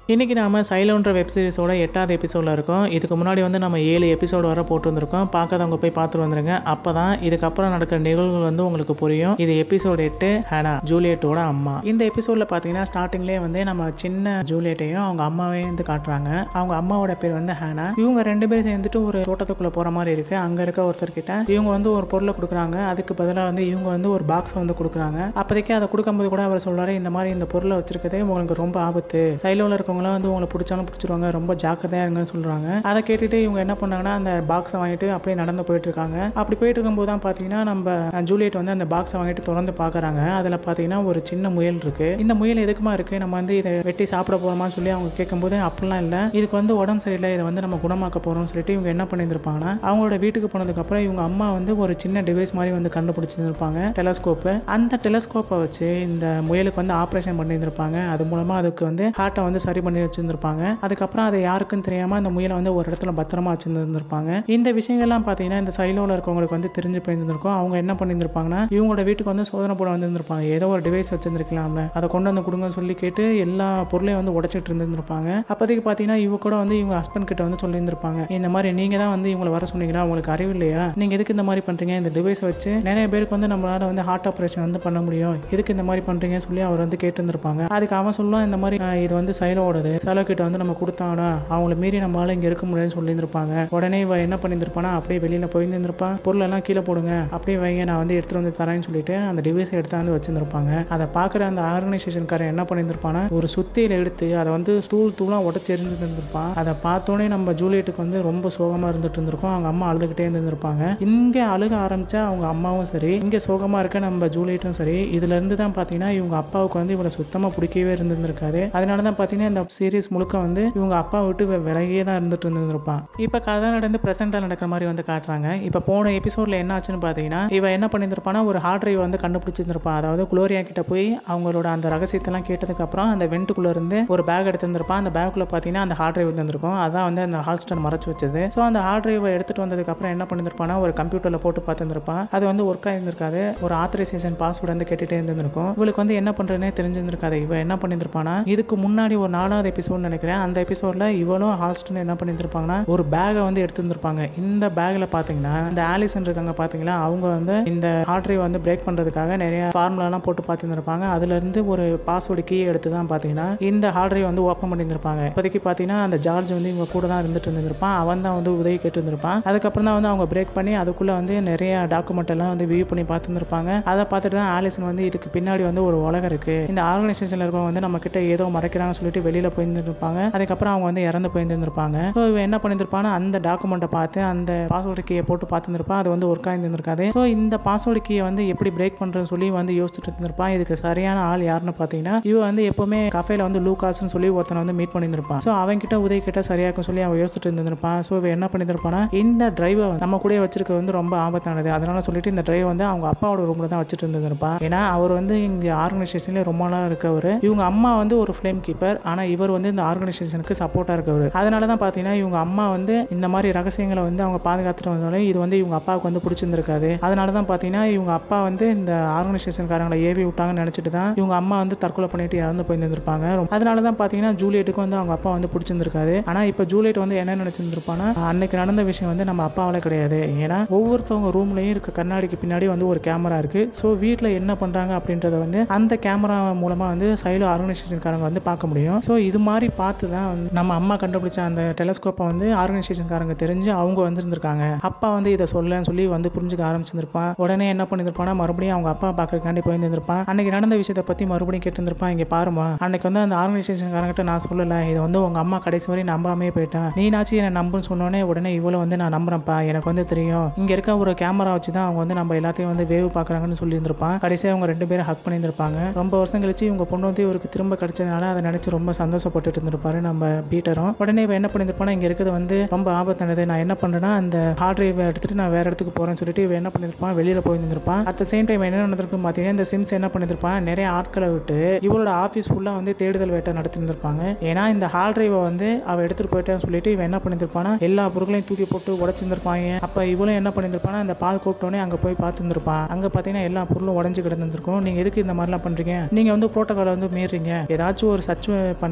இன்றைக்கி நாம சைலோன்ற வெப் சீரிஸோட எட்டாவது எபிசோடில் இருக்கோம் இதுக்கு முன்னாடி வந்து நம்ம ஏழு எபிசோடு வர போட்டுருந்துருக்கோம் பார்க்காதவங்க போய் பார்த்துட்டு வந்துருங்க அப்போ தான் இதுக்கப்புறம் நடக்கிற நிகழ்வுகள் வந்து உங்களுக்கு புரியும் இது எபிசோடு எட்டு ஹேனா ஜூலியட்டோட அம்மா இந்த எபிசோடில் பார்த்தீங்கன்னா ஸ்டார்டிங்லேயே வந்து நம்ம சின்ன ஜூலியட்டையும் அவங்க அம்மாவையும் வந்து காட்டுறாங்க அவங்க அம்மாவோட பேர் வந்து ஹேனா இவங்க ரெண்டு பேரும் சேர்ந்துட்டு ஒரு தோட்டத்துக்குள்ளே போகிற மாதிரி இருக்குது அங்கே இருக்க ஒருத்தர்கிட்ட இவங்க வந்து ஒரு பொருளை கொடுக்குறாங்க அதுக்கு பதிலாக வந்து இவங்க வந்து ஒரு பாக்ஸை வந்து கொடுக்குறாங்க அப்போதைக்கு அதை கொடுக்கும்போது கூட அவர் சொல்றாரு இந்த மாதிரி இந்த பொருளை வச்சிருக்கதே உங்களுக்கு ரொம்ப ஆபத்து சைலோவில் இருக்கவங்களாம் வந்து உங்களை பிடிச்சாலும் பிடிச்சிருவாங்க ரொம்ப ஜாக்கிரதையாக இருங்கன்னு சொல்கிறாங்க அதை கேட்டுட்டு இவங்க என்ன பண்ணாங்கன்னா அந்த பாக்ஸை வாங்கிட்டு அப்படியே நடந்து போயிட்டு இருக்காங்க அப்படி போயிட்டு இருக்கும்போது தான் பார்த்தீங்கன்னா நம்ம ஜூலியட் வந்து அந்த பாக்ஸை வாங்கிட்டு திறந்து பார்க்குறாங்க அதில் பார்த்தீங்கன்னா ஒரு சின்ன முயல் இருக்கு இந்த முயல் எதுக்குமா இருக்கு நம்ம வந்து இதை வெட்டி சாப்பிட போகிறோமான்னு சொல்லி அவங்க கேட்கும்போது அப்படிலாம் இல்லை இதுக்கு வந்து உடம்பு சரியில்லை இதை வந்து நம்ம குணமாக்க போகிறோம்னு சொல்லிட்டு இவங்க என்ன பண்ணியிருந்திருப்பாங்கன்னா அவங்களோட வீட்டுக்கு போனதுக்கப்புறம் இவங்க அம்மா வந்து ஒரு சின்ன டிவைஸ் மாதிரி வந்து கண்டுபிடிச்சிருப்பாங்க டெலஸ்கோப்பு அந்த டெலஸ்கோப்பை வச்சு இந்த முயலுக்கு வந்து ஆப்ரேஷன் பண்ணியிருந்திருப்பாங்க அது மூலமாக அதுக்கு வந்து ஹார்ட்டை வந்து சரி பண்ணி வச்சிருந்திருப்பாங்க அதுக்கப்புறம் அதை யாருக்கும் தெரியாமல் அந்த முயலை வந்து ஒரு இடத்துல பத்திரமா வச்சிருந்துருப்பாங்க இந்த விஷயங்கள்லாம் பார்த்தீங்கன்னா இந்த சைலோவில் இருக்கவங்களுக்கு வந்து தெரிஞ்சு போயிருந்திருக்கும் அவங்க என்ன பண்ணியிருந்திருப்பாங்கன்னா இவங்களோட வீட்டுக்கு வந்து சோதனை போட வந்திருந்திருப்பாங்க ஏதோ ஒரு டிவைஸ் வச்சிருந்துருக்கலாம்ல அதை கொண்டு வந்து கொடுங்கன்னு சொல்லி கேட்டு எல்லா பொருளையும் வந்து உடைச்சிட்டு இருந்திருப்பாங்க அப்போதைக்கு பார்த்தீங்கன்னா இவங்க கூட வந்து இவங்க ஹஸ்பண்ட் கிட்ட வந்து சொல்லியிருந்திருப்பாங்க இந்த மாதிரி நீங்கள் தான் வந்து இவங்களை வர சொன்னீங்களா உங்களுக்கு அறிவு இல்லையா நீங்கள் எதுக்கு இந்த மாதிரி பண்ணுறீங்க இந்த டிவைஸை வச்சு நிறைய பேருக்கு வந்து நம்மளால வந்து ஹார்ட் ஆப்ரேஷன் வந்து பண்ண முடியும் எதுக்கு இந்த மாதிரி பண்ணுறீங்கன்னு சொல்லி அவர் வந்து கேட்டிருந்திருப்பாங்க அதுக்கு அவன் சொல்லுவான் இந்த மாதிரி "ஆஹ், இது வந்து சைலோடது சைலோ கிட்ட வந்து நம்ம கொடுத்தாங்கன்னா அவங்கள மீறி நம்மளால இங்கே இருக்க முடியாதுன்னு சொல்லியிருந்திருப்பாங்க உடனே இவ என்ன பண்ணியிருந்திருப்பானா அப்படியே வெளியில் போயிருந்திருப்பான் பொருளெல்லாம் கீழே போடுங்க அப்படியே வைங்க நான் வந்து எடுத்துட்டு வந்து தரேன்னு சொல்லிட்டு அந்த டிவைஸை எடுத்து வந்து வச்சிருந்திருப்பாங்க அதை பார்க்குற அந்த ஆர்கனைசேஷன்காரன் என்ன பண்ணியிருந்திருப்பானா ஒரு சுத்தியில எடுத்து அதை வந்து தூள் தூளாக உடச்சி எரிஞ்சிருந்திருப்பான் அதை பார்த்தோன்னே நம்ம ஜூலியட்டுக்கு வந்து ரொம்ப சோகமாக இருந்துட்டு இருந்திருக்கும் அவங்க அம்மா அழுதுகிட்டே இருந்திருப்பாங்க இங்கே அழுக ஆரம்பிச்சா அவங்க அம்மாவும் சரி இங்கே சோகமாக இருக்க நம்ம ஜூலியட்டும் சரி இதுல இருந்து தான் பார்த்தீங்கன்னா இவங்க அப்பாவுக்கு வந்து இவளை சுத்தமாக பிடிக்கவே இருந்திருந்திருக்காது அதனால தான் பார்த்தீங்கன்னா இந்த சீரிஸ் முழுக்க வந்து இவங்க அப்பா விட்டு வெ- விலகியே தான் இருந்துட்டு இருந்திருப்பான் இப்போ கதை நடந்து ப்ரெசென்ட்டாக நடக்கிற மாதிரி வந்து காட்டுறாங்க இப்போ போன எபிசோடில் என்ன ஆச்சுன்னு பார்த்தீங்கன்னா இவ என்ன பண்ணியிருந்திருப்பானா ஒரு ஹார்ட் டிரைவ் வந்து கண்டுபிடிச்சிருந்திருப்பான் அதாவது குளோரியா கிட்ட போய் அவங்களோட அந்த ரகசியத்தெல்லாம் கேட்டதுக்கப்புறம் அந்த வெண்ட்டுக்குள்ளே இருந்து ஒரு பேக் எடுத்திருந்திருப்பான் அந்த பேக்குள்ளே பார்த்தீங்கன்னா அந்த ஹார்ட் டிரைவ் இருந்திருக்கும் அதான் வந்து அந்த ஹால்ஸ்டர் மறைச்சு வச்சது ஸோ அந்த ஹார்ட் டிரைவை எடுத்துட்டு வந்ததுக்கப்புறம் என்ன பண்ணியிருப்பானா ஒரு கம்ப்யூட்டரில் போட்டு பார்த்துருந்துருப்பான் அது வந்து ஒர்க் ஆயிருந்திருக்காது ஒரு ஆத்தரைசேஷன் பாஸ்வேர்டு வந்து கேட்டுட்டே இருந்திருக்கும் இவளுக்கு வந்து என்ன பண்ணுறதுனே தெரிஞ்சிருந்திருக்காது இவ என்ன பண்ணியிருந்திருப்பானா இதுக்கு முன்னாடி ஒரு நாலாவது எபிசோட் நினைக்கிறேன் அந்த எபிசோடில் இவளும் ஹால்ஸ்டன் என்ன பண்ணியிருந்திருப்பாங்கன்னா ஒரு பேகை வந்து எடுத்திருந்திருப்பாங்க இந்த பேக்கில் பார்த்தீங்கன்னா இந்த ஆலிசன் இருக்காங்க பார்த்தீங்களா அவங்க வந்து இந்த ஹார்ட் டிரைவ் வந்து பிரேக் பண்ணுறதுக்காக நிறைய ஃபார்முலாலாம் போட்டு பார்த்துருந்துருப்பாங்க அதுலேருந்து ஒரு பாஸ்வேர்டு கீ எடுத்து தான் பார்த்தீங்கன்னா இந்த ஹார்ட் டிரைவ் வந்து ஓப்பன் பண்ணியிருந்திருப்பாங்க இப்போதைக்கு பார்த்தீங்கன்னா அந்த ஜார்ஜ் வந்து இவங்க கூட தான் இருந்துட்டு இருந்திருப்பான் அவன் தான் வந்து உதவி கேட்டு இருந்திருப்பான் அதுக்கப்புறம் தான் வந்து அவங்க பிரேக் பண்ணி அதுக்குள்ளே வந்து நிறைய டாக்குமெண்ட் எல்லாம் வந்து வியூ பண்ணி பார்த்துருந்துருப்பாங்க அதை பார்த்துட்டு தான் ஆலிசன் வந்து இதுக்கு பின்னாடி வந்து ஒரு உலகம் இருக்கு இந்த ஆர்கனைசேஷனில் இருக்கவங்க வந்து நம்ம கிட்ட ஏதோ மறைக்கிறாங்கன்னு சொல்லிட்டு வெளியில் போயிருந்துருப்பாங்க அதுக்கப்புறம் அவங்க வந்து இறந்து போயிருந்துருப்பாங்க ஸோ இவன் என்ன பண்ணியிருப்பானா அந்த டாக்குமெண்ட்டை பார்த்து அந்த பாஸ்வேர்டு கீயை போட்டு பார்த்துருப்பான் அது வந்து ஒர்க் ஆயிருந்திருக்காது ஸோ இந்த பாஸ்வேர்டு கீயை வந்து எப்படி பிரேக் பண்ணுறதுன்னு சொல்லி வந்து யோசிச்சுட்டு இருந்திருப்பான் இதுக்கு சரியான ஆள் யாருன்னு பார்த்தீங்கன்னா இவ வந்து எப்பவுமே கஃபேல வந்து லூகாஸ்னு சொல்லி ஒருத்தனை வந்து மீட் பண்ணியிருப்பான் ஸோ அவன் கிட்ட உதவி கிட்ட சரியா இருக்கும்னு சொல்லி அவன் யோசிச்சுட்டு இருந்திருப்பான் ஸோ இவன் என்ன பண்ணியிருப்பானா இந்த டிரைவை நம்ம கூட வச்சிருக்க வந்து ரொம்ப ஆபத்தானது அதனால சொல்லிட்டு இந்த டிரைவ் வந்து அவங்க அப்பாவோட ரூம்ல தான் வச்சுட்டு இருந்திருப்பான் ஏன்னா அவர் வந்து இங்க ஆர்கனைசேஷன்ல ரொம்ப நாளா இருக்கவர் இவங்க அம்மா வந்து ஒரு ஃப்ளேம் கீப்பர் ஆனா இவர் வந்து இந்த ஆர்கனைசேஷனுக்கு சப்போர்ட்டா இருக்கவர் அதனால தான் பார்த்தீங்கன்னா இவங்க அம்மா வந்து இந்த மாதிரி ரகசியங்களை வந்து அவங்க பாதுகாத்துட்டு வந்தாலும் இது வந்து இவங்க அப்பாவுக்கு வந்து பிடிச்சிருந்திருக்காது அதனால தான் பார்த்தீங்கன்னா இவங்க அப்பா வந்து இந்த ஆர்கனைசேஷன்காரங்களை ஏவி விட்டாங்கன்னு நினச்சிட்டு தான் இவங்க அம்மா வந்து தற்கொலை பண்ணிட்டு இறந்து போயிருந்திருப்பாங்க அதனால தான் பார்த்தீங்கன்னா ஜூலியட்டுக்கு வந்து அவங்க அப்பா வந்து பிடிச்சிருந்திருக்காது ஆனால் இப்போ ஜூலியட் வந்து என்ன நினச்சிருந்திருப்பானா அன்னைக்கு நடந்த விஷயம் வந்து நம்ம அப்பாவால கிடையாது ஏன்னா ஒவ்வொருத்தவங்க ரூம்லையும் இருக்க கண்ணாடிக்கு பின்னாடி வந்து ஒரு கேமரா இருக்கு ஸோ வீட்டில் என்ன பண்ணுறாங்க அப்படின்றத வந்து அந்த கேமரா மூலமாக வந்து சைலோ ஆர்கனைசேஷன்காரங்க வந்து பார்க்க முடியும் ஸோ இது மாதிரி பார்த்து தான் வந்து நம்ம அம்மா கண்டுபிடிச்ச அந்த டெலஸ்கோப்பை வந்து ஆர்கனைசேஷன்காரங்க தெரிஞ்சு அவங்க வந்திருந்திருக்காங்க அப்பா வந்து இதை சொல்லன்னு சொல்லி வந்து புரிஞ்சுக்க ஆரம்பிச்சிருந்திருப்பான் உடனே என்ன பண்ணியிருப்பானா மறுபடியும் அவங்க அப்பா பார்க்கறதுக்காண்டி போயிருந்திருப்பான் அன்னைக்கு நடந்த விஷயத்தை பற்றி மறுபடியும் கேட்டிருந்திருப்பான் இங்கே பாருமா அன்னைக்கு வந்து அந்த ஆர்கனைசேஷன்காரங்கிட்ட நான் சொல்லலை இதை வந்து உங்க அம்மா கடைசி வரை நம்பாமே போயிட்டான் நீனாச்சும் என்னை நம்புன்னு சொன்னோடனே உடனே இவ்வளோ வந்து நான் நம்புறேன்ப்பா எனக்கு வந்து தெரியும் இங்க இருக்க ஒரு கேமரா வச்சு தான் அவங்க வந்து நம்ம எல்லாத்தையும் வந்து வேவ் பார்க்குறாங்கன்னு சொல்லியிருந்திருப்பான் கடைசியாக அவங்க ரெண்டு பேரும் ஹக் பண்ணியிருந்திருப்பாங்க ரொம்ப வருஷம் கழிச்சு இவங்க பொண்ணு வந்து இவருக்கு திரும்ப கிடைச்சதுனால அதை நினைச்சு ரொம்ப சந்தோஷப்பட்டுட்டு இருந்திருப்பாரு நம்ம பீட்டரும் உடனே இவன் என்ன பண்ணியிருப்பானா இங்க இருக்கிறது வந்து ரொம்ப ஆபத்தானது நான் என்ன பண்றேன்னா அந்த ஹார்ட் டிரைவ் எடுத்துட்டு நான் வேற இடத்துக்கு போறேன்னு சொல்லிட்டு இவன் என்ன பண்ணியிருப்பான் வெளியில போயிருந்திருப்பான் அட் த சேம் டைம் என்ன நடந்திருக்கும் பார்த்தீங்கன்னா இந்த சிம்ஸ் என்ன பண்ணியிருப்பான் நிறைய ஆட்களை விட்டு இவளோட ஆஃபீஸ் ஃபுல்லாக வந்து தேடுதல் வேட்டை நடத்திருந்திருப்பாங்க ஏன்னா இந்த ஹார்ட் டிரைவை வந்து அவ எடுத்துட்டு போயிட்டான்னு சொல்லிட்டு இவன் என்ன பண்ணியிருப்பானா எல்லா பொருட்களையும் தூக்கி போட்டு உடச்சிருந்திருப்பாங்க அப்ப இவளும் என்ன பண்ணியிருப்பானா அந்த பால் கூப்பிட்டோன்னே அங்க போய் பார்த்துருந்துருப்பான் அங்க பார்த்தீங்கன்னா எல்லா பொருளும் உடஞ்சு கிடந்திருக்கும் நீங்க எதுக்கு இந்த மாதிரிலாம் பண்றீங்க நீங்க வந்து புரோட்டோகாலை வந்து மீறீங்க ஏதாச்சும் ஒரு சர்ச் பண்ண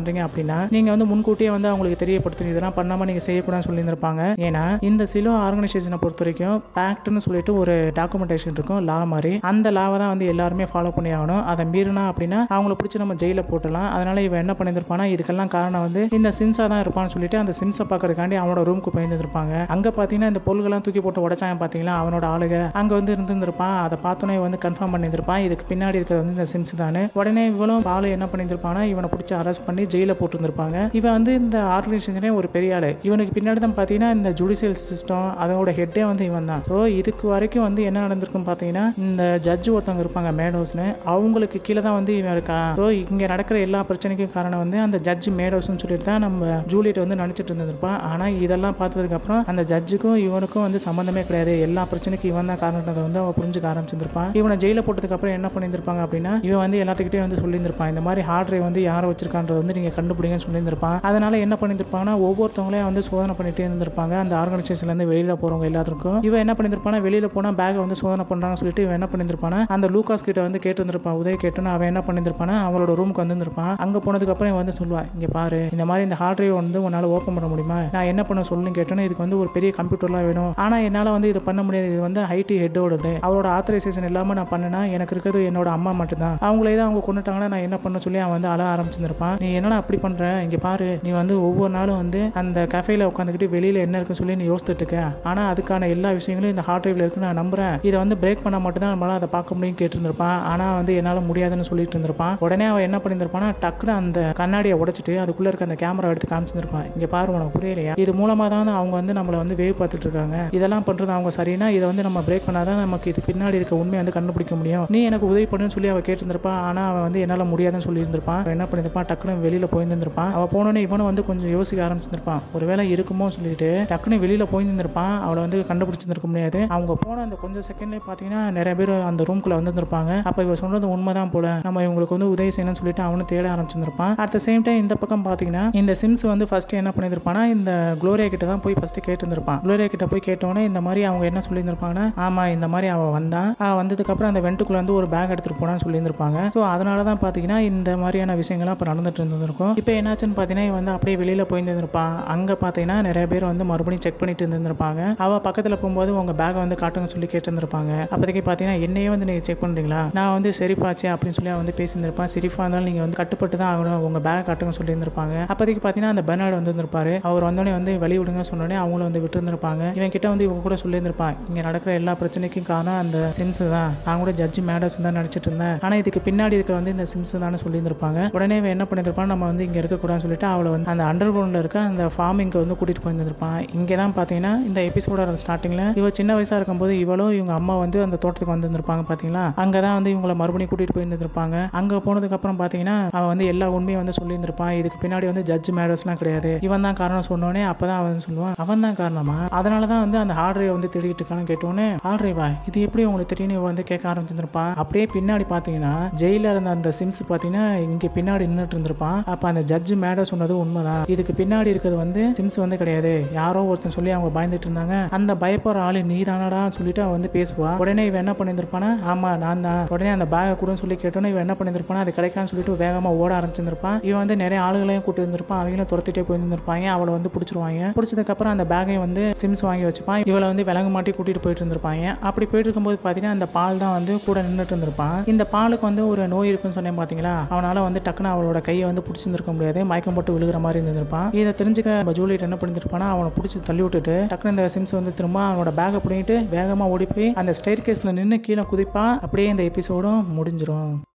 பண்ணுறீங்க அப்படின்னா நீங்கள் வந்து முன்கூட்டியே வந்து அவங்களுக்கு தெரியப்படுத்துங்க இதெல்லாம் பண்ணாமல் நீங்கள் செய்யக்கூடாதுன்னு சொல்லியிருந்திருப்பாங்க ஏன்னா இந்த சிலோ ஆர்கனைசேஷனை பொறுத்த வரைக்கும் பேக்ட்னு சொல்லிட்டு ஒரு டாக்குமெண்டேஷன் இருக்கும் லா மாதிரி அந்த லாவை தான் வந்து எல்லாருமே ஃபாலோ பண்ணி ஆகணும் அதை மீறினா அப்படின்னா அவங்கள பிடிச்சி நம்ம ஜெயிலில் போட்டலாம் அதனால இவன் என்ன பண்ணியிருப்பானா இதுக்கெல்லாம் காரணம் வந்து இந்த சிம்ஸாக தான் இருப்பான்னு சொல்லிட்டு அந்த சிம்ஸை பார்க்கறதுக்காண்டி அவனோட ரூமுக்கு போயிருந்திருப்பாங்க அங்கே பார்த்தீங்கன்னா இந்த பொருள்கள்லாம் தூக்கி போட்டு உடைச்சாங்க பார்த்தீங்களா அவனோட ஆளுக அங்கே வந்து இருந்திருப்பான் அதை பார்த்தோன்னே வந்து கன்ஃபார்ம் பண்ணியிருப்பான் இதுக்கு பின்னாடி இருக்கிறது வந்து இந்த சிம்ஸ் தானே உடனே இவளும் ஆளு என்ன பண்ணியிருப்பானா இவனை பிடிச்சி அரெஸ்ட் பண்ணி ஜெயிலில் போட்டுருந்துருப்பாங்க இவன் வந்து இந்த ஆர்கனைசேஷனே ஒரு பெரிய ஆளு இவனுக்கு பின்னாடி தான் பார்த்தீங்கன்னா இந்த ஜுடிஷியல் சிஸ்டம் அதோட ஹெட்டே வந்து இவன் தான் ஸோ இதுக்கு வரைக்கும் வந்து என்ன நடந்திருக்குன்னு பார்த்தீங்கன்னா இந்த ஜட்ஜ் ஒருத்தவங்க இருப்பாங்க மேடோஸ்னு அவங்களுக்கு கீழே தான் வந்து இவன் இருக்கான் ஸோ இங்கே நடக்கிற எல்லா பிரச்சனைக்கும் காரணம் வந்து அந்த ஜட்ஜ் மேடோஸ்னு சொல்லிட்டு தான் நம்ம ஜூலியட் வந்து நடிச்சிட்டு இருந்திருப்பான் ஆனால் இதெல்லாம் பார்த்ததுக்கப்புறம் அந்த ஜட்ஜுக்கும் இவனுக்கும் வந்து சம்மந்தமே கிடையாது எல்லா பிரச்சனைக்கும் இவன் தான் காரணத்தை வந்து அவன் புரிஞ்சுக்க ஆரம்பிச்சிருப்பான் இவனை ஜெயிலில் போட்டதுக்கு அப்புறம் என்ன பண்ணியிருந்திருப்பாங்க அப்படின்னா இவன் வந்து எல்லாத்துக்கிட்டே வந்து சொல்லியிருந்திருப்பான் இந்த மாதிரி ஹார்ட் டிரைவ் வந்து யாரை வச்சிருக்கான்றது வந்து நீங்கள் கண்டுபிடிங்கன்னு சொல்லியிருந்திருப்பான் அதனால என்ன பண்ணியிருந்திருப்பாங்கன்னா ஒவ்வொருத்தவங்களையும் வந்து சோதனை பண்ணிட்டே இருந்திருப்பாங்க அந்த ஆர்கனைசேஷன்லேருந்து வெளியில் போகிறவங்க எல்லாத்துக்கும் இவன் என்ன பண்ணியிருப்பானா வெளியில் போனால் பேக்கை வந்து சோதனை பண்ணுறாங்கன்னு சொல்லிட்டு இவன் என்ன பண்ணியிருந்திருப்பானா அந்த லூகாஸ் கிட்ட வந்து கேட்டிருந்திருப்பான் உதவி கேட்டுன்னு அவன் என்ன பண்ணியிருந்திருப்பானா அவளோட ரூமுக்கு வந்திருந்திருப்பான் அங்கே போனதுக்கப்புறம் இவன் வந்து சொல்லுவான் இங்கே பாரு இந்த மாதிரி இந்த ஹார்ட் டிரைவ் வந்து உன்னால் ஓப்பன் பண்ண முடியுமா நான் என்ன பண்ண சொல்லுன்னு கேட்டோன்னா இதுக்கு வந்து ஒரு பெரிய கம்ப்யூட்டர்லாம் வேணும் ஆனால் என்னால் வந்து இது பண்ண முடியாது இது வந்து ஐடி ஹெட்டோடது அவரோட ஆத்தரைசேஷன் இல்லாமல் நான் பண்ணினா எனக்கு இருக்கிறது என்னோட அம்மா மட்டும்தான் அவங்களே தான் அவங்க கொண்டுட்டாங்கன்னா நான் என்ன பண்ண சொல்லி அவன் வந்து அழ ஆரம்பிச்சிருப்பான் நீ என்னடா அப்படி பண்ற இங்க பாரு நீ வந்து ஒவ்வொரு நாளும் வந்து அந்த கஃபேல உட்காந்துக்கிட்டு வெளியில என்ன இருக்குன்னு சொல்லி நீ யோசிச்சுட்டு இருக்க ஆனா அதுக்கான எல்லா விஷயங்களும் இந்த ஹார்ட் டிரைவ்ல இருக்குன்னு நான் நம்புறேன் இதை வந்து பிரேக் பண்ணா மட்டும்தான் நம்மளால அதை பார்க்க முடியும் கேட்டிருந்திருப்பான் ஆனா வந்து என்னால முடியாதுன்னு சொல்லிட்டு இருந்திருப்பான் உடனே அவன் என்ன பண்ணியிருந்திருப்பானா டக்குன்னு அந்த கண்ணாடியை உடைச்சிட்டு அதுக்குள்ள இருக்க அந்த கேமரா எடுத்து காமிச்சிருப்பான் இங்க பாரு உனக்கு புரியலையா இது மூலமா தான் அவங்க வந்து நம்மளை வந்து வேவ் பார்த்துட்டு இருக்காங்க இதெல்லாம் பண்றது அவங்க சரினா இதை வந்து நம்ம பிரேக் பண்ணாதான் நமக்கு இது பின்னாடி இருக்க உண்மையை வந்து கண்டுபிடிக்க முடியும் நீ எனக்கு உதவி பண்ணுன்னு சொல்லி அவ கேட்டிருந்திருப்பான் ஆனா அவன் வந்து என்னால முடியாதுன்னு சொல்லியிருந்திருப்பான் அவன் என்ன பண்ணியிருப்பான் டக்குன்னு வெளியில போயிருந்திருப்பான் அவ போனோடனே இவனும் வந்து கொஞ்சம் யோசிக்க ஆரம்பிச்சிருப்பான் ஒருவேளை இருக்குமோ சொல்லிட்டு டக்குன்னு வெளியில போயிருந்திருப்பான் அவளை வந்து கண்டுபிடிச்சிருக்க முடியாது அவங்க போன அந்த கொஞ்சம் செகண்ட்லேயே பார்த்தீங்கன்னா நிறைய பேர் அந்த ரூம்குள்ள வந்திருப்பாங்க அப்போ இவ சொல்றது உண்மைதான் போல நம்ம இவங்களுக்கு வந்து உதவி செய்யணும்னு சொல்லிட்டு அவனும் தேட ஆரம்பிச்சிருப்பான் அட் த சேம் டைம் இந்த பக்கம் பார்த்தீங்கன்னா இந்த சிம்ஸ் வந்து ஃபர்ஸ்ட் என்ன பண்ணியிருப்பானா இந்த குளோரியா கிட்ட தான் போய் ஃபர்ஸ்ட் கேட்டிருந்திருப்பான் குளோரியா கிட்ட போய் கேட்டோன்னே இந்த மாதிரி அவங்க என்ன சொல்லியிருந்திருப்பாங்கன்னா ஆமா இந்த மாதிரி அவன் வந்தான் அவன் வந்ததுக்கு அப்புறம் அந்த வெண்ட்டுக்குள்ள வந்து ஒரு பேக் எடுத்துட்டு போனான்னு சொல்லியிருந்திருப்பாங்க ஸோ அதனால தான் பார்த்தீங்கன்னா இந்த மாதிரியான விஷயங்கள்லாம் இப்போ நடந்துட்டு இருந்திருக்கும் இப்போ என்னாச்சுன்னு பார்த்தீங்கன்னா இவன் வந்து அப்படியே வெளியில போயிருந்திருப்பான் அங்கே பார்த்தீங்கன்னா நிறைய பேர் வந்து மறுபடியும் செக் பண்ணிட்டு இருந்திருப்பாங்க அவ பக்கத்தில் போகும்போது உங்க பேக்கை வந்து காட்டுங்க சொல்லி கேட்டிருந்திருப்பாங்க அப்போதைக்கு பார்த்தீங்கன்னா என்னையே வந்து நீங்கள் செக் பண்ணுறீங்களா நான் வந்து சரிப்பாச்சே அப்படின்னு சொல்லி அவன் வந்து பேசியிருந்திருப்பான் சரிப்பா இருந்தாலும் நீங்கள் வந்து கட்டுப்பட்டு தான் ஆகணும் உங்க பேக் காட்டுங்க சொல்லியிருந்திருப்பாங்க அப்போதைக்கு பார்த்தீங்கன்னா அந்த பெர்னார்டு வந்திருந்திருப்பாரு அவர் வந்தோடனே வந்து வழி விடுங்க சொன்னோடனே அவங்களும் வந்து விட்டுருந்திருப்பாங்க இவன் கிட்ட வந்து இவங்க கூட சொல்லியிருந்திருப்பான் இங்கே நடக்கிற எல்லா பிரச்சனைக்கும் காரணம் அந்த சிம்ஸ் தான் நான் கூட ஜட்ஜி மேடர்ஸ் தான் நடிச்சிட்டு இருந்தேன் ஆனால் இதுக்கு பின்னாடி இருக்க வந்து இந்த சிம்ஸ் தான் சொல்லியிருந்திருப்பாங்க உடனே இவன் என்ன பண்ணியிருப்பான் நம்ம வந்து இங்கே இருக்கக்கூடாதுன்னு சொல்லிட்டு அவளை வந்து அந்த அண்டர் கிரவுண்டில் இருக்க அந்த ஃபார்மிங்க்கு வந்து கூட்டிகிட்டு போயிருந்திருப்பான் இங்கே தான் பார்த்தீங்கன்னா இந்த எபிசோட ஸ்டார்டிங்கில் இவ சின்ன வயசாக இருக்கும்போது இவளும் இவங்க அம்மா வந்து அந்த தோட்டத்துக்கு வந்திருந்திருப்பாங்க பார்த்தீங்களா அங்கே தான் வந்து இவங்களை மறுபடியும் கூட்டிகிட்டு போயிருந்திருப்பாங்க அங்கே போனதுக்கப்புறம் பார்த்தீங்கன்னா அவன் வந்து எல்லா உண்மையும் வந்து சொல்லியிருந்திருப்பான் இதுக்கு பின்னாடி வந்து ஜட்ஜ் மேடர்ஸ்லாம் கிடையாது இவன் தான் காரணம் சொன்னோடனே அப்போ தான் அவன் சொல்லுவான் அவன் தான் காரணமா அதனால தான் வந்து அந்த ஹார்ட் டிரைவ் வந்து திருடிட்டு இருக்கான்னு கேட்டோன்னே ஹார்ட் டிரைவா இது எப்படி உங்களுக்கு தெரியும் இவன் வந்து கேட்க ஆரம்பிச்சிருப்பான் அப்படியே பின்னாடி பார்த்தீங்கன்னா ஜெயிலில் இருந்த அந்த சிம்ஸ் பார்த்தீங்கன்னா இங்கே பின்னாடி நின்றுட்டு இருந்திருப்பான் அப்போ அந்த ஜட்ஜ் மேடர் சொன்னது உண்மைதான் இதுக்கு பின்னாடி இருக்கிறது வந்து சிம்ஸ் வந்து கிடையாது யாரோ ஒருத்தன் சொல்லி அவங்க பயந்துட்டு இருந்தாங்க அந்த பயப்படுற ஆளு நீ தானடா சொல்லிட்டு அவன் வந்து பேசுவா உடனே இவன் என்ன பண்ணியிருந்திருப்பானா ஆமா நான் தான் உடனே அந்த பேகை கூட சொல்லி கேட்டோன்னே இவன் என்ன பண்ணியிருந்திருப்பானா அது கிடைக்கான்னு சொல்லிட்டு வேகமா ஓட ஆரம்பிச்சிருப்பான் இவன் வந்து நிறைய ஆளுகளையும் கூட்டு இருந்திருப்பான் அவங்களும் துரத்திட்டே போயிருந்திருப்பாங்க அவளை வந்து பிடிச்சிருவாங்க பிடிச்சதுக்கு அப்புறம் அந்த பேக்கையும் வந்து சிம்ஸ் வாங்கி வச்சுப்பான் இவளை வந்து விலங்கு மாட்டி கூட்டிட்டு போயிட்டு இருந்திருப்பாங்க அப்படி போயிட்டு இருக்கும்போது பார்த்தீங்கன்னா அந்த பால் தான் வந்து கூட நின்றுட்டு இருந்திருப்பான் இந்த பாலுக்கு வந்து ஒரு நோய் இருக்குன்னு சொன்னேன் பார்த்தீங்களா அவனால வந்து டக்குன்னு அவளோட கையை வந்து பிடிச்சிருந்திருக்க முடியாது மயக்கம் போட்டு விழுகிற மாதிரி இருந்திருப்பான் இதை தெரிஞ்சுக்க நம்ம ஜூலியட் என்ன பண்ணிருப்பானா அவனை பிடிச்சி தள்ளி விட்டுட்டு டக்குன்னு இந்த சிம்ஸ் வந்து திரும்ப அவனோட பேக்கை பிடிங்கிட்டு வேகமாக ஓடி போய் அந்த ஸ்டேர் கேஸில் நின்று கீழே குதிப்பான் அப்படியே இந்த எபிசோடும் முடிஞ்சிரும்